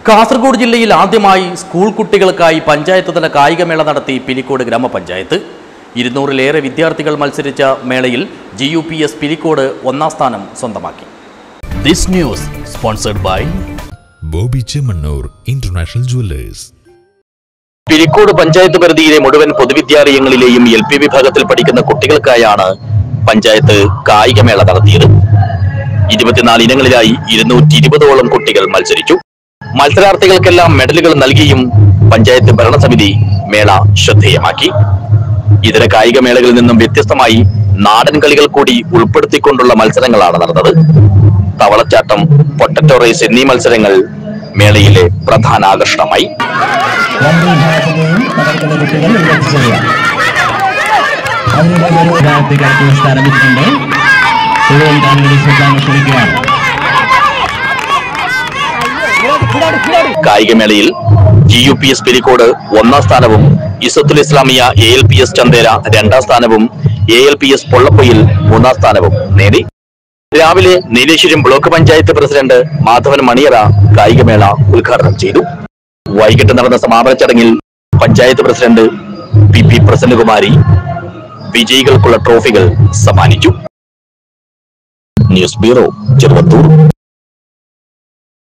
കാസർഗോഡ് ജില്ലയിൽ ആദ്യമായി സ്കൂൾ കുട്ടികൾക്കായി പഞ്ചായത്ത് തല കായികമേള നടത്തി പിലിക്കോട് ഗ്രാമപഞ്ചായത്ത് ഇരുന്നൂറിലേറെ വിദ്യാർത്ഥികൾ മത്സരിച്ച മേളയിൽ G U P S Pilicode ഒന്നാം സ്ഥാനം സ്വന്തമാക്കി this news sponsored by Bobby Chemmanur international jewellers Pilicode panchayat പരിധിയിലെ മുഴുവൻ പൊതുവിദ്യാലയങ്ങളിലെയും എൽ പി വിഭാഗത്തിൽ പഠിക്കുന്ന കുട്ടികൾക്കായാണ് പഞ്ചായത്ത് കായികമേള നടത്തിയത് ഇരുപത്തിനാല് ഇനങ്ങളിലായി ഇരുന്നൂറ്റി ഇരുപതോളം കുട്ടികൾ മത്സരിച്ചു മത്സരാർത്ഥികൾക്കെല്ലാം മെഡലുകൾ നൽകിയും പഞ്ചായത്ത് ഭരണസമിതി മേള ശ്രദ്ധേയമാക്കി ഇതര കായിക മേളകളിൽ നിന്നും വ്യത്യസ്തമായി നാടൻ കളികൾ കൂടി ഉൾപ്പെടുത്തിക്കൊണ്ടുള്ള മത്സരങ്ങളാണ് നടന്നത് തവളച്ചാട്ടം പൊട്ടറ്റോ റേസ് എന്നീ മത്സരങ്ങൾ മേളയിലെ പ്രധാന ആകർഷണമായി രണ്ട് വിഭാഗത്തിലെയും പങ്കെടുക്കുന്ന കുട്ടികൾ ഇവിടെ എത്തിച്ചേരുക അതിനിടെ ഒരു വിഭാഗത്തേക്ക് പുരസ്കാരം വെച്ചിട്ടുണ്ട് മുഴുവൻ കാണികളെ ശ്രദ്ധാങ്ങൾ ക്ഷണിക്കുകയാണ് കായികമേളയിൽ G U P S Pilicode ഒന്നാം സ്ഥാനവും Izzathul Islamia A L P S Chandera രണ്ടാം സ്ഥാനവും A L P S Pollappoyil മൂന്നാം സ്ഥാനവും നേടി രാവിലെ നീലേശ്വരം ബ്ലോക്ക് പഞ്ചായത്ത് പ്രസിഡന്റ് മാധവൻ മണിയറ കായികമേള ഉദ്ഘാടനം ചെയ്തു വൈകിട്ട് നടന്ന സമാപന ചടങ്ങിൽ panchayat president P P Prasannakumari വിജയികൾക്കുള്ള ട്രോഫികൾ സമ്മാനിച്ചു ന്യൂസ് ബ്യൂറോ ചെറുവത്തൂർ